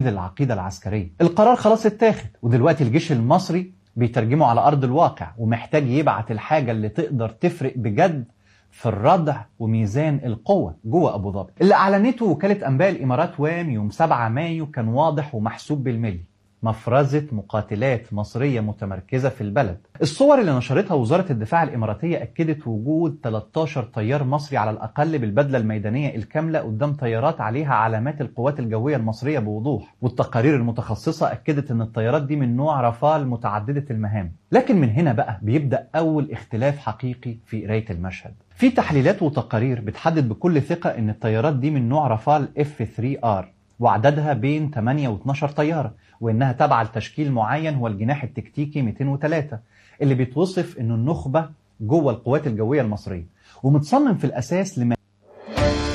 تنفيذ للعقيدة العسكرية القرار خلاص اتاخد ودلوقتي الجيش المصري بيترجمه على أرض الواقع ومحتاج يبعت الحاجة اللي تقدر تفرق بجد في الردع وميزان القوة جوه أبو ظبي اللي أعلنته وكالة أنباء الإمارات وام يوم 7 مايو كان واضح ومحسوب بالملي مفرزة مقاتلات مصرية متمركزة في البلد الصور اللي نشرتها وزارة الدفاع الإماراتية أكدت وجود 13 طيار مصري على الأقل بالبدلة الميدانية الكاملة قدام طيارات عليها علامات القوات الجوية المصرية بوضوح والتقارير المتخصصة أكدت أن الطيارات دي من نوع رافال متعددة المهام لكن من هنا بقى بيبدأ أول اختلاف حقيقي في قراية المشهد في تحليلات وتقارير بتحدد بكل ثقة أن الطيارات دي من نوع رافال F3R وعددها بين 8 و12 طيارة وإنها تابعة لتشكيل معين هو الجناح التكتيكي 203 اللي بيتوصف إنه النخبة جوه القوات الجوية المصرية ومتصمم في الأساس لما